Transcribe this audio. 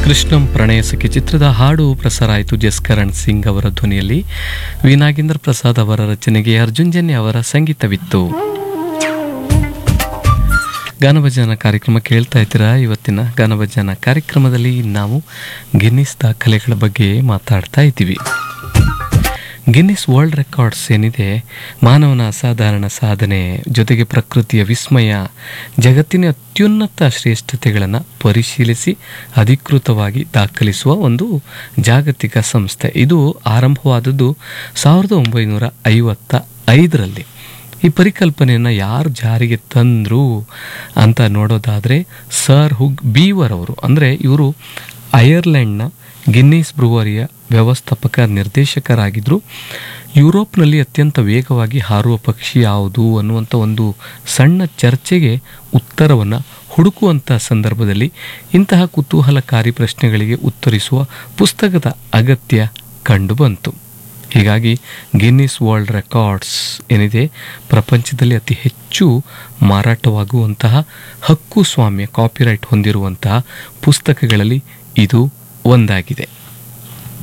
ಕೃಷ್ಣಂ ಪ್ರಣಯಸಖಿ ಚಿತ್ರದ ಹಾಡು ಪ್ರಸಾರ ಆಯಿತು ಜಸ್ಕರಣ್ ಸಿಂಗ್ ಅವರ ಧ್ವನಿಯಲ್ಲಿ ವಿ ನಾಗೇಂದ್ರ ಪ್ರಸಾದ್ ಅವರ ರಚನೆಗೆ ಅರ್ಜುನ್ ಜನ್ಯ ಅವರ ಸಂಗೀತವಿತ್ತು ಗಾನಭಜನ ಕಾರ್ಯಕ್ರಮ ಕೇಳ್ತಾ ಇದ್ದೀರಾ ಇವತ್ತಿನ ಗಾನಭಜನ ಕಾರ್ಯಕ್ರಮದಲ್ಲಿ ನಾವು ಗಿನ್ನಿಸ್ ದಾಖಲೆಗಳ ಬಗ್ಗೆ ಮಾತಾಡ್ತಾ ಇದ್ದೀವಿ ಗಿನ್ನಿಸ್ ವರ್ಲ್ಡ್ ರೆಕಾರ್ಡ್ಸ್ ಏನಿದೆ ಮಾನವನ ಅಸಾಧಾರಣ ಸಾಧನೆ ಜೊತೆಗೆ ಪ್ರಕೃತಿಯ ವಿಸ್ಮಯ ಜಗತ್ತಿನ ಅತ್ಯುನ್ನತ ಶ್ರೇಷ್ಠತೆಗಳನ್ನು ಪರಿಶೀಲಿಸಿ ಅಧಿಕೃತವಾಗಿ ದಾಖಲಿಸುವ ಒಂದು ಜಾಗತಿಕ ಸಂಸ್ಥೆ ಇದು ಆರಂಭವಾದದ್ದು ಸಾವಿರದ ಒಂಬೈನೂರ ಐವತ್ತ ಐದರಲ್ಲಿ ಈ ಪರಿಕಲ್ಪನೆಯನ್ನು ಯಾರು ಜಾರಿಗೆ ತಂದರು ಅಂತ ನೋಡೋದಾದರೆ ಸರ್ ಹುಗ್ ಬೀವರ್ ಅವರು ಅಂದರೆ ಇವರು ಐರ್ಲೆಂಡ್ನ ಗಿನ್ನೀಸ್ ಬ್ರೂವರಿಯ ವ್ಯವಸ್ಥಾಪಕ ನಿರ್ದೇಶಕರಾಗಿದ್ದರು ಯುರೋಪ್ನಲ್ಲಿ ಅತ್ಯಂತ ವೇಗವಾಗಿ ಹಾರುವ ಪಕ್ಷಿ ಯಾವುದು ಅನ್ನುವಂಥ ಒಂದು ಸಣ್ಣ ಚರ್ಚೆಗೆ ಉತ್ತರವನ್ನು ಹುಡುಕುವಂಥ ಸಂದರ್ಭದಲ್ಲಿ ಇಂತಹ ಕುತೂಹಲಕಾರಿ ಪ್ರಶ್ನೆಗಳಿಗೆ ಉತ್ತರಿಸುವ ಪುಸ್ತಕದ ಅಗತ್ಯ ಕಂಡುಬಂತು ಹೀಗಾಗಿ ಗಿನ್ನಿಸ್ ವರ್ಲ್ಡ್ ರೆಕಾರ್ಡ್ಸ್ ಏನಿದೆ ಪ್ರಪಂಚದಲ್ಲಿ ಅತಿ ಹೆಚ್ಚು ಮಾರಾಟವಾಗುವಂತಹ ಹಕ್ಕು ಸ್ವಾಮ್ಯ ಕಾಪಿರೈಟ್ ಹೊಂದಿರುವಂತಹ ಪುಸ್ತಕಗಳಲ್ಲಿ ಇದು ಒಂದಾಗಿದೆ